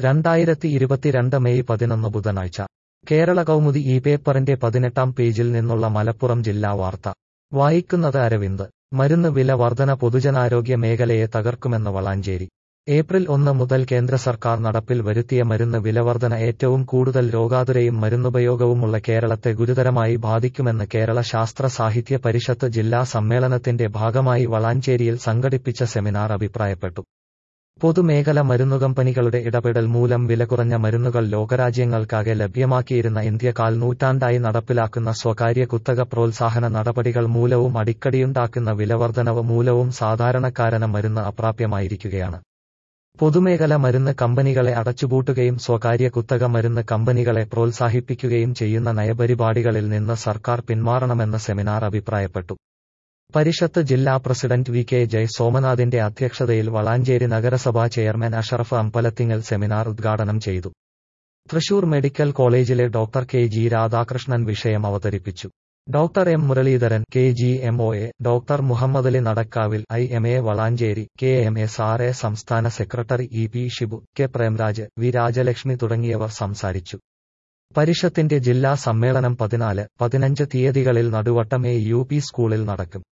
രണ്ടായിരത്തി ഇരുപത്തിരണ്ട് മെയ് പതിനൊന്ന് ബുധനാഴ്ച കേരള കൗമുദി ഈ പേപ്പറിന്റെ പതിനെട്ടാം പേജിൽ നിന്നുള്ള മലപ്പുറം ജില്ലാ വാർത്ത വായിക്കുന്നത് അരവിന്ദ് മരുന്ന് വില വർധന പൊതുജനാരോഗ്യ മേഖലയെ തകർക്കുമെന്ന് വളാഞ്ചേരി ഏപ്രിൽ ഒന്ന് മുതൽ കേന്ദ്ര സർക്കാർ നടപ്പിൽ വരുത്തിയ മരുന്ന് വിലവർധന ഏറ്റവും കൂടുതൽ രോഗാതുരയും മരുന്നുപയോഗവുമുള്ള കേരളത്തെ ഗുരുതരമായി ബാധിക്കുമെന്ന് കേരള ശാസ്ത്ര സാഹിത്യ പരിഷത്ത് ജില്ലാ സമ്മേളനത്തിന്റെ ഭാഗമായി വളാഞ്ചേരിയിൽ സംഘടിപ്പിച്ച സെമിനാർ അഭിപ്രായപ്പെട്ടു പൊതുമേഖല മരുന്നുകമ്പനികളുടെ ഇടപെടൽ മൂലം വില കുറഞ്ഞ മരുന്നുകൾ ലോകരാജ്യങ്ങൾക്കാകെ ലഭ്യമാക്കിയിരുന്ന ഇന്ത്യ കാൽ നൂറ്റാണ്ടായി നടപ്പിലാക്കുന്ന സ്വകാര്യ കുത്തക പ്രോത്സാഹന നടപടികൾ മൂലവും അടിക്കടിയുണ്ടാക്കുന്ന വിലവർധനവ് മൂലവും സാധാരണക്കാരന് മരുന്ന് അപ്രാപ്യമായിരിക്കുകയാണ് പൊതുമേഖല മരുന്ന് കമ്പനികളെ അടച്ചുപൂട്ടുകയും സ്വകാര്യ കുത്തക മരുന്ന് കമ്പനികളെ പ്രോത്സാഹിപ്പിക്കുകയും ചെയ്യുന്ന നയപരിപാടികളിൽ നിന്ന് സർക്കാർ പിന്മാറണമെന്ന് സെമിനാർ അഭിപ്രായപ്പെട്ടു പരിഷത്ത് ജില്ലാ പ്രസിഡന്റ് വി കെ ജയ് സോമനാഥിന്റെ അധ്യക്ഷതയിൽ വളാഞ്ചേരി നഗരസഭാ ചെയർമാൻ അഷറഫ് അമ്പലത്തിങ്ങൽ സെമിനാർ ഉദ്ഘാടനം ചെയ്തു തൃശൂർ മെഡിക്കൽ കോളേജിലെ ഡോക്ടർ കെ ജി രാധാകൃഷ്ണൻ വിഷയം അവതരിപ്പിച്ചു doctor M Muraleedharan K G M O A doctor Muhammadali നടക്കാവിൽ I M A Valanchery K M S R A സംസ്ഥാന സെക്രട്ടറി E P Shibu K Premraj V Rajalakshmi തുടങ്ങിയവർ സംസാരിച്ചു പരിഷത്തിന്റെ ജില്ലാ സമ്മേളനം പതിനാല് പതിനഞ്ച് തീയതികളിൽ നടുവട്ടം എ യു പി സ്കൂളിൽ നടക്കും